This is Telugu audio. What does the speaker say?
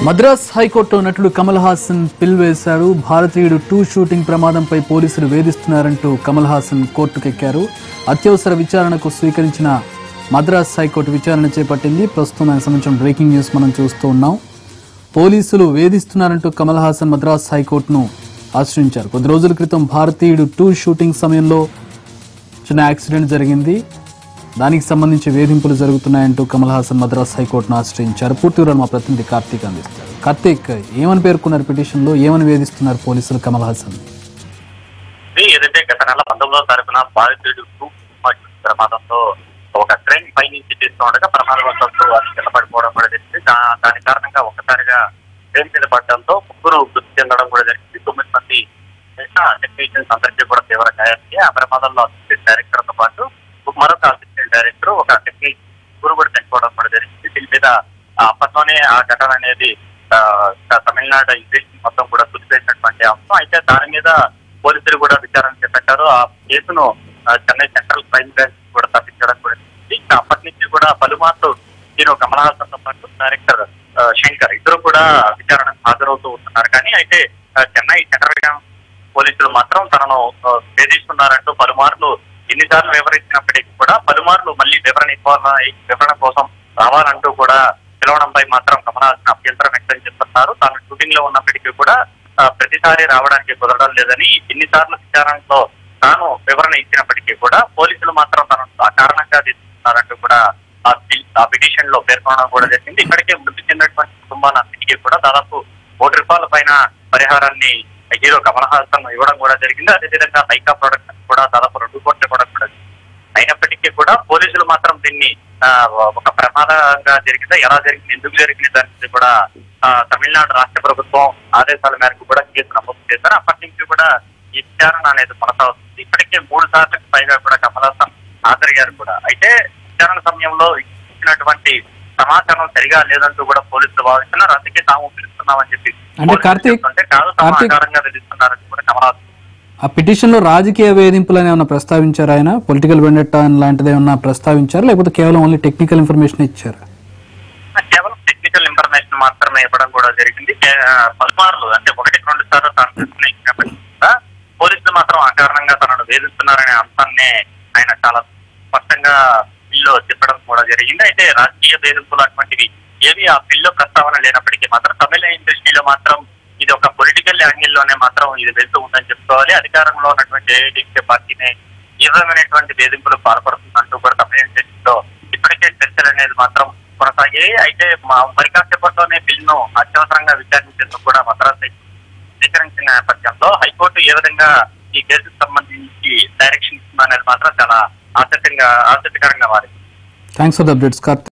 మద్రాస్ హైకోర్టులో నటుడు కమల్ హాసన్ పిల్ వేశారు భారతీయుడు టూ షూటింగ్ ప్రమాదంపై పోలీసులు వేధిస్తున్నారంటూ కమల్ హాసన్ కోర్టుకెక్కారు అత్యవసర విచారణకు స్వీకరించిన మద్రాస్ హైకోర్టు విచారణ చేపట్టింది ప్రస్తుతం దానికి సంబంధించిన బ్రేకింగ్ న్యూస్ మనం చూస్తూ ఉన్నాం పోలీసులు వేధిస్తున్నారంటూ కమల్ హాసన్ మద్రాస్ హైకోర్టును ఆశ్రయించారు కొద్ది రోజుల క్రితం భారతీయుడు టూ షూటింగ్ సమయంలో చిన్న యాక్సిడెంట్ జరిగింది దానికి సంబంధించి వేధింపులు జరుగుతున్నాయంటూ కమల్ హాసన్ మద్రాస్ హైకోర్టును ఆశ్రయించారు పూర్తి వివరాలు మా ప్రతినిధి కార్తీక్ అందిస్తారు కార్తీక్ ఏమని పేర్కొన్నారు పిటిషన్లో ఏమని వేధిస్తున్నారు పోలీసులు కమల్ హాసన్ ఇది ఏదైతే గత నెల పంతొమ్మిదవ తారీఖున బాధితుడు ప్రమాదంలో ఒక ట్రైన్ పై నుంచి తీస్తుండగా ప్రమాదవశాత్తు అది కిందపడిపోవడం కూడా జరిగింది దా- దాని కారణంగా ఒక్కసారిగా ట్రైన్ మీద పడడంతో ముగ్గురు మృతి చెందడం కూడా జరిగింది తొమ్మిది మంది టెక్నీషియన్స్ అందరికీ కూడా తీవ్ర గాయాలకి ఆ ప్రమాదంలో అసిస్టెంట్ డైరెక్టర్ తో పాటు మరొక అసిస్టెంట్ డైరెక్టర్ ఒక టెక్నీషియన్ ముగ్గురు కూడా చనిపోవడం కూడా జరిగింది దీని మీద ఆ అప్పట్లోనే ఆ ఘటన అనేది ఆ, తమిళనాడు ఇంగ్లీష్ మొత్తం కూడా తుడిపేసినటువంటి అంశం అయితే దాని మీద పోలీసులు కూడా విచారణ చేపట్టారు ఆ కేసును ఆ, చెన్నై సెంట్రల్ క్రైమ్ బ్రాంచ్ కూడా తప్పించడం కూడా జరిగింది. ఇంకా అప్పటి నుంచి కూడా పలుమార్లు నేను కమల్ హాసన్ తో పాటు డైరెక్టర్ ఆ, శంకర్ ఇద్దరు కూడా విచారణకు హాజరవుతూ ఉంటున్నారు కానీ అయితే ఆ, చెన్నై సెంట్రల్ క్రైమ్ పోలీసులు మాత్రం తనను ఆ, వేధిస్తున్నారంటూ పలుమార్లు ఎన్నిసార్లు వివరించినప్పటికీ కూడా పలుమార్లు మళ్ళీ వివరణ ఇవ్వాలని వివరణ కోసం రావాలంటూ కూడా పిలవడంపై మాత్రం కమలాసన్ అభ్యంతరం వ్యక్తం చేస్తున్నారు తాను షూటింగ్ లో ఉన్నప్పటికీ కూడా ఆ, ప్రతిసారి రావడానికి కుదరడం లేదని ఎన్నిసార్లు విచారణలో తాను వివరణ ఇచ్చినప్పటికీ కూడా పోలీసులు మాత్రం తనను ఆ కారణంగా తీసుకున్నారంటూ కూడా ఆ బిల్- ఆ పిటిషన్ లో పేర్కొనడం కూడా జరిగింది ఇప్పటికే మృతి చెందినటువంటి కుటుంబాలన్నిటికీ కూడా దాదాపు కోటి రూపాయల పైన పరిహారాన్ని హీరో కమల్ హాసన్ ఇవ్వడం కూడా జరిగింది అదేవిధంగా లైకా ప్రొడక్షన్ కూడా దాదాపు రెండు కోట్లు ఇవ్వడం కూడా జరిగింది. అయినప్పటికీ కూడా పోలీసులు మాత్రం దీన్ని ఆ, ఒక ప్రమాదంగా జరిగిందా ఎలా జరిగింది ఎందుకు జరిగింది దాని మీద కూడా ఆ, తమిళనాడు రాష్ట్ర ప్రభుత్వం ఆదేశాల మేరకు కూడా కేసు నమోదు చేశారు అప్పటి నుంచి కూడా ఈ విచారణ అనేది కొనసాగుతుంది ఇప్పటికే మూడు సార్లకు పైగా కూడా కమల్ హాసన్ హాజరయ్యారు కూడా అయితే విచారణ సమయంలో ఇచ్చినటువంటి సమాచారం సరిగా లేదంటూ కూడా పోలీసులు భావిస్తున్నారు అందుకే తాము పిలుస్తున్నామని చెప్పి అంటే పోలీసులు కార్తీక్, చెప్తుంటే కాదు తాము కార్తీక్. ఆధారంగా విధిస్తున్నారని కూడా కమల్ హాసన్ ఆ పిటిషన్లో రాజకీయ వేధింపులని ఏమైనా ప్రస్తావించారా ఆయన పొలిటికల్ వెండెట్టా లాంటిది ఏమన్నా ప్రస్తావించారా లేకపోతే కేవలం ఓన్లీ టెక్నికల్ ఇన్ఫర్మేషన్ ఇచ్చారా కేవలం టెక్నికల్ ఇన్ఫర్మేషన్ మాత్రమే ఇవ్వడం కూడా జరిగింది కే- పలుమార్లు అంటే ఒకటి రెండు సార్లు తాను ప్రశ్న ఇచ్చినప్పటికీ కూడా పోలీసులు మాత్రం ఆ కారణంగా తనను వేధిస్తున్నారనే అంశాన్ని ఆయన చాలా స్పష్టంగా బిల్లో చెప్పడం కూడా జరిగింది అయితే రాజకీయ వేధింపులు అటువంటివి ఏవి ఆ బిల్లో ప్రస్తావన లేనప్పటికీ మాత్రం తమిళ ఇండస్ట్రీలో మాత్రం ఇది ఒక పొలిటికల్ యాంగిల్ లోనే మాత్రం ఇది వెళ్తూ ఉందని చెప్పుకోవాలి అధికారంలో ఉన్నటువంటి ఏఐడిఎంకే పార్టీనే ఈ విధమైనటువంటి వేధింపులు పాల్పడుతుందంటూ కూడా తమిళ ఇండస్ట్రీలో ఇప్పటికే చర్చలు అనేది మాత్రం కొనసాగాయి అయితే మా మరి కాసేపట్లోనే బిల్లును అత్యవసరంగా విచారించేందుకు కూడా మద్రాసు హైకోర్టు స్వీకరించిన నేపథ్యంలో హైకోర్టు ఏ విధంగా ఈ కేసుకు సంబంధించి డైరెక్షన్ ఇస్తుందనేది మాత్రం చాలా ఆసక్తిగా ఆసక్తికరంగా మారింది thanks for the updates Karthik